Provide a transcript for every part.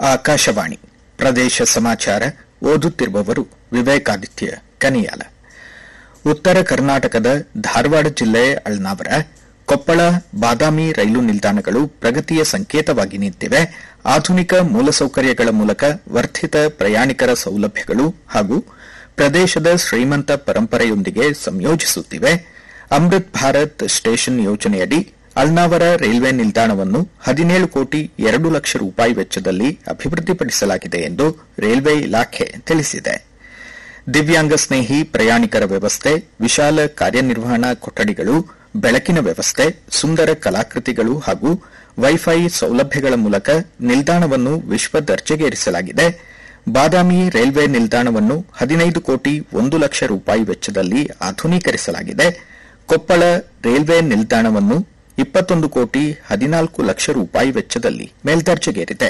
ಆಕಾಶವಾಣಿ ಪ್ರದೇಶ ಸಮಾಚಾರ ಓದುತ್ತಿರುವವರು ವಿವೇಕಾದಿತ್ಯ ಕನಿಯಾಲ ಉತ್ತರ ಕರ್ನಾಟಕದ ಧಾರವಾಡ ಜಿಲ್ಲೆ ಅಳ್ನಾವರ ಕೊಪ್ಪಳ ಬಾದಾಮಿ ರೈಲು ನಿಲ್ದಾಣಗಳು ಪ್ರಗತಿಯ ಸಂಕೇತವಾಗಿ ನಿಂತಿವೆ ಆಧುನಿಕ ಮೂಲಸೌಕರ್ಯಗಳ ಮೂಲಕ ವರ್ಧಿತ ಪ್ರಯಾಣಿಕರ ಸೌಲಭ್ಯಗಳು ಹಾಗೂ ಪ್ರದೇಶದ ಶ್ರೀಮಂತ ಪರಂಪರೆಯೊಂದಿಗೆ ಸಂಯೋಜಿಸುತ್ತಿವೆ ಅಮೃತ್ ಭಾರತ್ ಸ್ಟೇಷನ್ ಯೋಜನೆಯಡಿ ಅಳ್ನಾವರ ರೈಲ್ವೆ ನಿಲ್ದಾಣವನ್ನು ಹದಿನೇಳು ಕೋಟಿ ಎರಡು ಲಕ್ಷ ರೂಪಾಯಿ ವೆಚ್ಚದಲ್ಲಿ ಅಭಿವೃದ್ಧಿಪಡಿಸಲಾಗಿದೆ ಎಂದು ರೈಲ್ವೆ ಇಲಾಖೆ ತಿಳಿಸಿದೆ ದಿವ್ಯಾಂಗ ಸ್ನೇಹಿ ಪ್ರಯಾಣಿಕರ ವ್ಯವಸ್ಥೆ ವಿಶಾಲ ಕಾರ್ಯನಿರ್ವಹಣಾ ಕೊಠಡಿಗಳು ಬೆಳಕಿನ ವ್ಯವಸ್ಥೆ ಸುಂದರ ಕಲಾಕೃತಿಗಳು ಹಾಗೂ ವೈಫೈ ಸೌಲಭ್ಯಗಳ ಮೂಲಕ ನಿಲ್ದಾಣವನ್ನು ವಿಶ್ವ ದರ್ಜೆಗೇರಿಸಲಾಗಿದೆ ಬಾದಾಮಿ ರೈಲ್ವೆ ನಿಲ್ದಾಣವನ್ನು ಹದಿನೈದು ಕೋಟಿ ಒಂದು ಲಕ್ಷ ರೂಪಾಯಿ ವೆಚ್ಚದಲ್ಲಿ ಆಧುನೀಕರಿಸಲಾಗಿದೆ ಕೊಪ್ಪಳ ರೈಲ್ವೆ ನಿಲ್ದಾಣವನ್ನು ಇಪ್ಪತ್ತೊಂದು ಕೋಟಿ ಹದಿನಾಲ್ಕು ಲಕ್ಷ ರೂಪಾಯಿ ವೆಚ್ಚದಲ್ಲಿ ಮೇಲ್ದರ್ಜೆಗೇರಿದೆ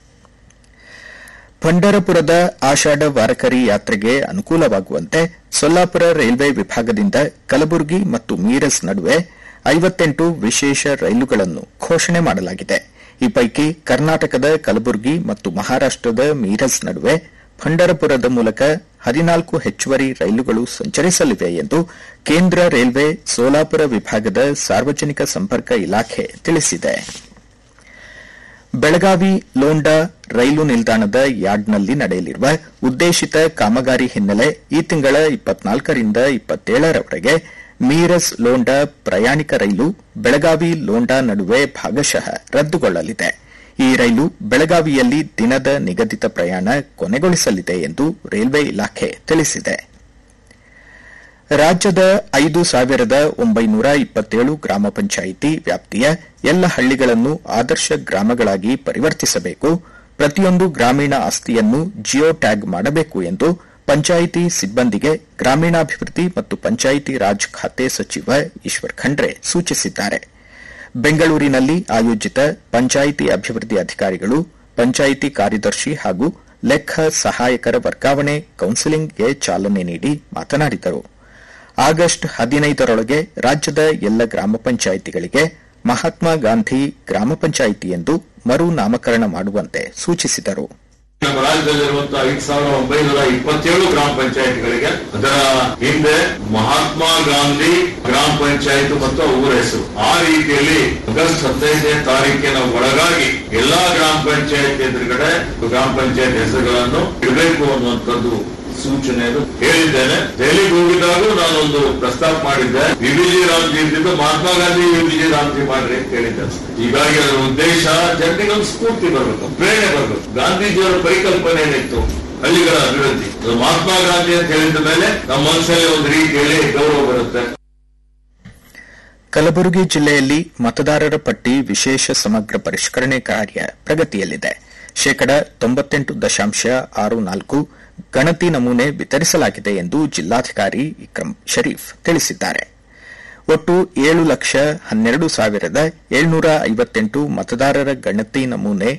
ಪಂಢರಪುರದ ಆಷಾಢ ವಾರಕರಿ ಯಾತ್ರೆಗೆ ಅನುಕೂಲವಾಗುವಂತೆ ಸೊಲ್ಲಾಪುರ ರೈಲ್ವೆ ವಿಭಾಗದಿಂದ ಕಲಬುರಗಿ ಮತ್ತು ಮೀರಜ್ ನಡುವೆ ಐವತ್ತೆಂಟು ವಿಶೇಷ ರೈಲುಗಳನ್ನು ಘೋಷಣೆ ಮಾಡಲಾಗಿದೆ ಈ ಪೈಕಿ ಕರ್ನಾಟಕದ ಕಲಬುರಗಿ ಮತ್ತು ಮಹಾರಾಷ್ಟದ ಮೀರಜ್ ನಡುವೆ ಪಂಢರಪುರದ ಮೂಲಕ ಹದಿನಾಲ್ಕು ಹೆಚ್ಚುವರಿ ರೈಲುಗಳು ಸಂಚರಿಸಲಿವೆ ಎಂದು ಕೇಂದ್ರ ರೈಲ್ವೆ ಸೋಲಾಪುರ ವಿಭಾಗದ ಸಾರ್ವಜನಿಕ ಸಂಪರ್ಕ ಇಲಾಖೆ ತಿಳಿಸಿದೆ ಬೆಳಗಾವಿ ಲೋಂಡಾ ರೈಲು ನಿಲ್ದಾಣದ ಯಾರ್ಡ್ನಲ್ಲಿ ನಡೆಯಲಿರುವ ಉದ್ದೇಶಿತ ಕಾಮಗಾರಿ ಹಿನ್ನೆಲೆ ಈ ತಿಂಗಳ ಇಪ್ಪತ್ನಾಲ್ಕರಿಂದ ಇಪ್ಪತ್ತೇಳರವರೆಗೆ ಮೀರಜ್ ಲೋಂಡಾ ಪ್ರಯಾಣಿಕ ರೈಲು ಬೆಳಗಾವಿ ಲೋಂಡಾ ನಡುವೆ ಭಾಗಶಃ ರದ್ದುಗೊಳ್ಳಲಿದೆ ಈ ರೈಲು ಬೆಳಗಾವಿಯಲ್ಲಿ ದಿನದ ನಿಗದಿತ ಪ್ರಯಾಣ ಕೊನೆಗೊಳಿಸಲಿದೆ ಎಂದು ರೈಲ್ವೆ ಇಲಾಖೆ ತಿಳಿಸಿದೆ ರಾಜ್ಯದ ಐದು ಸಾವಿರದ ಒಂಬೈನೂರ ಇಪ್ಪತ್ತೇಳು ಗ್ರಾಮ ಪಂಚಾಯಿತಿ ವ್ಯಾಪ್ತಿಯ ಎಲ್ಲ ಹಳ್ಳಿಗಳನ್ನು ಆದರ್ಶ ಗ್ರಾಮಗಳಾಗಿ ಪರಿವರ್ತಿಸಬೇಕು ಪ್ರತಿಯೊಂದು ಗ್ರಾಮೀಣ ಆಸ್ತಿಯನ್ನು ಜಿಯೋ ಟ್ಯಾಗ್ ಮಾಡಬೇಕು ಎಂದು ಪಂಚಾಯಿತಿ ಸಿಬ್ಬಂದಿಗೆ ಗ್ರಾಮೀಣಾಭಿವೃದ್ಧಿ ಮತ್ತು ಪಂಚಾಯಿತಿ ರಾಜ್ ಖಾತೆ ಸಚಿವ ಈಶ್ವರ್ ಖಂಡ್ರೆ ಸೂಚಿಸಿದ್ದಾರೆ ಬೆಂಗಳೂರಿನಲ್ಲಿ ಆಯೋಜಿತ ಪಂಚಾಯಿತಿ ಅಭಿವೃದ್ಧಿ ಅಧಿಕಾರಿಗಳು ಪಂಚಾಯಿತಿ ಕಾರ್ಯದರ್ಶಿ ಹಾಗೂ ಲೆಕ್ಕ ಸಹಾಯಕರ ವರ್ಗಾವಣೆ ಕೌನ್ಸಿಲಿಂಗ್ಗೆ ಚಾಲನೆ ನೀಡಿ ಮಾತನಾಡಿದರು ಆಗಸ್ಟ್ ಹದಿನೈದರೊಳಗೆ ರಾಜ್ಯದ ಎಲ್ಲ ಗ್ರಾಮ ಪಂಚಾಯಿತಿಗಳಿಗೆ ಮಹಾತ್ಮ ಗಾಂಧಿ ಗ್ರಾಮ ಪಂಚಾಯಿತಿ ಎಂದು ಮರು ನಾಮಕರಣ ಮಾಡುವಂತೆ ಸೂಚಿಸಿದರು ನಮ್ಮ ರಾಜ್ಯದಲ್ಲಿರುವಂತಹ ಐದು ಸಾವಿರದ ಒಂಬೈನೂರ ಇಪ್ಪತ್ತೇಳು ಗ್ರಾಮ ಪಂಚಾಯತ್ಗಳಿಗೆ ಅದರ ಹಿಂದೆ ಮಹಾತ್ಮ ಗಾಂಧಿ ಗ್ರಾಮ ಪಂಚಾಯತ್ ಮತ್ತು ಊರ ಹೆಸರು ಆ ರೀತಿಯಲ್ಲಿ ಆಗಸ್ಟ್ ಹದಿನೈದನೇ ತಾರೀಕಿನ ಒಳಗಾಗಿ ಎಲ್ಲಾ ಗ್ರಾಮ ಪಂಚಾಯತ್ ಎದುರುಗಡೆ ಗ್ರಾಮ ಪಂಚಾಯತ್ ಹೆಸರುಗಳನ್ನು ಇಡಬೇಕು ಅನ್ನುವಂಥದ್ದು ಸೂಚನೆಯನ್ನು ಹೇಳಿದ್ದೇನೆ ದೆಹಲಿಗೆ ಹೋಗಿದ್ದಾಗೂ ನಾನೊಂದು ಪ್ರಸ್ತಾಪ ಮಾಡಿದ್ದೆ ವಿಬಿಜಿ ರಾಮ್ಜಿ ಇದ್ದಿದ್ದು ಮಹಾತ್ಮ ಗಾಂಧಿ ವಿಬಿಜಿ ರಾಮ್ಜಿ ಮಾಡ್ರಿ ಅಂತ ಹೇಳಿದ್ದೆ ಹೀಗಾಗಿ ಅದರ ಉದ್ದೇಶ ಜನರಿಗೆ ಒಂದು ಸ್ಫೂರ್ತಿ ಬರಬೇಕು ಪ್ರೇರಣೆ ಬರಬೇಕು ಗಾಂಧೀಜಿಯವರ ಪರಿಕಲ್ಪನೆ ಏನಿತ್ತು ಹಳ್ಳಿಗಳ ಅಭಿವೃದ್ಧಿ ಅದು ಮಹಾತ್ಮ ಗಾಂಧಿ ಅಂತ ಹೇಳಿದ ಮೇಲೆ ನಮ್ಮ ಮನಸ್ಸಲ್ಲಿ ಒಂದು ರೀತಿಯಲ್ಲಿ ಗೌರವ ಬರುತ್ತೆ ಕಲಬುರಗಿ ಜಿಲ್ಲೆಯಲ್ಲಿ ಮತದಾರರ ಪಟ್ಟಿ ವಿಶೇಷ ಸಮಗ್ರ ಪರಿಷ್ಕರಣೆ ಕಾರ್ಯ ಪ್ರಗತಿಯಲ್ಲಿದೆ ಶೇಕಡ ತೊಂಬತ್ತೆಂಟು ದಶಾಂಶ ಆರು ನಾಲ್ಕು ಗಣತಿ ನಮೂನೆ ವಿತರಿಸಲಾಗಿದೆ ಎಂದು ಜಿಲ್ಲಾಧಿಕಾರಿ ಇಕ್ರಮ್ ಶರೀಫ್ ತಿಳಿಸಿದ್ದಾರೆ ಒಟ್ಟು ಏಳು ಲಕ್ಷ ಹನ್ನೆರಡು ಸಾವಿರದ ಏಳ್ನೂರ ಐವತ್ತೆಂಟು ಮತದಾರರ ಗಣತಿ ನಮೂನೆ